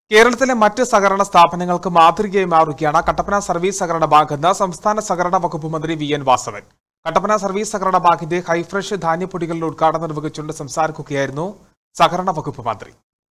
കേരളത്തിലെ മറ്റ് സഹകരണ സ്ഥാപനങ്ങൾക്ക് മാതൃകയായി മാറുകയാണ് കട്ടപ്പന സർവീസ് സഹകരണ ബാങ്ക് എന്ന് സംസ്ഥാന സഹകരണ വകുപ്പ് മന്ത്രി V N Vasavan Kattappana service സഹകരണ ബാങ്കിന്റെ ഹൈഫ്രഷ് ധാന്യപ്പൊടികളുടെ ഉദ്ഘാടനം നിർവഹിച്ചുകൊണ്ട് സംസാരിക്കുകയായിരുന്നു സഹകരണ വകുപ്പ് മന്ത്രി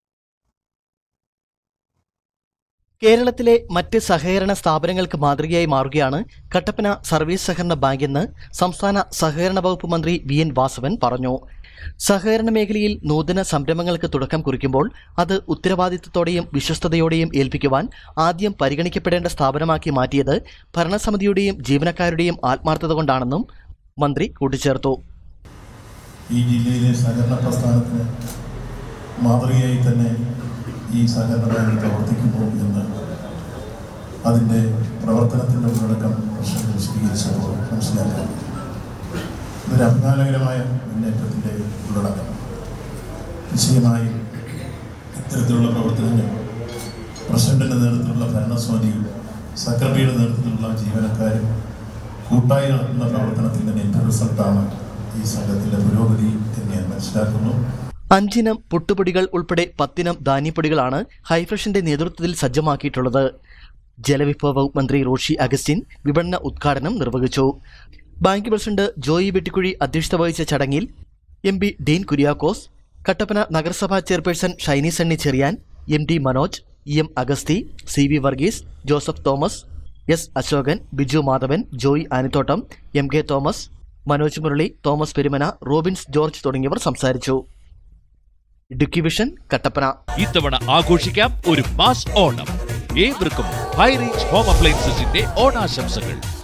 കേരളത്തിലെ മറ്റ് സഹകരണ സ്ഥാപനങ്ങൾക്ക് മാതൃകയായി മാറുകയാണ് കട്ടപ്പന സർവീസ് സഹകരണ ബാങ്കെന്ന് സംസ്ഥാന സഹകരണ വകുപ്പ് മന്ത്രി വി എൻ വാസവൻ പറഞ്ഞു സഹകരണ മേഖലയിൽ നൂതന സംരംഭങ്ങൾക്ക് തുടക്കം കുറിക്കുമ്പോൾ അത് ഉത്തരവാദിത്തത്തോടെയും വിശ്വസ്തയോടെയും ഏൽപ്പിക്കുവാൻ ആദ്യം പരിഗണിക്കപ്പെടേണ്ട സ്ഥാപനമാക്കി മാറ്റിയത് ഭരണസമിതിയുടെയും ജീവനക്കാരുടെയും ആത്മാർത്ഥത കൊണ്ടാണെന്നും മന്ത്രി കൂട്ടിച്ചേർത്തു ഈ ജില്ലയിലെ സഹകരണ പ്രസ്ഥാനത്തിന് മാതൃകയായി തന്നെ ഈ സഹകരണ ബാങ്ക് പ്രവർത്തിക്കുന്നു എന്ന് അതിൻ്റെ പ്രവർത്തനത്തിൻ്റെ ഉള്ളടക്കം പ്രശ്നം വിശദീകരിച്ചപ്പോൾ മനസ്സിലാക്കാം ഇതൊരു അഭിമാനകരമായ മുന്നേറ്റത്തിൻ്റെ ഉള്ളടക്കം നിശ്ചയമായും ഇത്തരത്തിലുള്ള പ്രവർത്തനങ്ങൾ പ്രസിഡന്റിൻ്റെ നേതൃത്വത്തിലുള്ള ഭരണസമിതിയും സെക്രട്ടറിയുടെ നേതൃത്വത്തിലുള്ള ജീവനക്കാരും കൂട്ടായി നടത്തുന്ന പ്രവർത്തനത്തിൻ്റെ നെറ്റ് റിസൾട്ടാണ് ഈ സംഘത്തിൻ്റെ പുരോഗതി എന്ന് ഞാൻ മനസ്സിലാക്കുന്നു അഞ്ചിനം പുട്ടുപൊടികൾ ഉൾപ്പെടെ പത്തിനം ധാന്യപ്പൊടികളാണ് ഹൈഫ്രഷിന്റെ നേതൃത്വത്തിൽ സജ്ജമാക്കിയിട്ടുള്ളത് ജലവിഭവ വകുപ്പ് മന്ത്രി റോഷി അഗസ്റ്റിൻ വിപണന ഉദ്ഘാടനം നിർവഹിച്ചു ബാങ്ക് പ്രസിഡന്റ് ജോയി വെട്ടിക്കുഴി അധ്യക്ഷത വഹിച്ച ചടങ്ങിൽ എം പി ഡീൻ കുര്യാക്കോസ് കട്ടപ്പന നഗരസഭാ chairperson Shiny Sunny Cherian M D Manoj E M Augusty C V Varghese Joseph Thomas S Ashokan Biju Madhavan Joy Anithottam M K Thomas Manoj Murali Thomas Perumana Robins George തുടങ്ങിയവർ സംസാരിച്ചു ഇടുക്കി വിഷൻ കട്ടപ്പന ഇത്തവണ ആഘോഷിക്കാം ഒരു മാസ് ഓണം ഏവർക്കും ഹൈറേഞ്ച് ഹോം അപ്ലയൻസസിന്റെ ഓണാശംസകൾ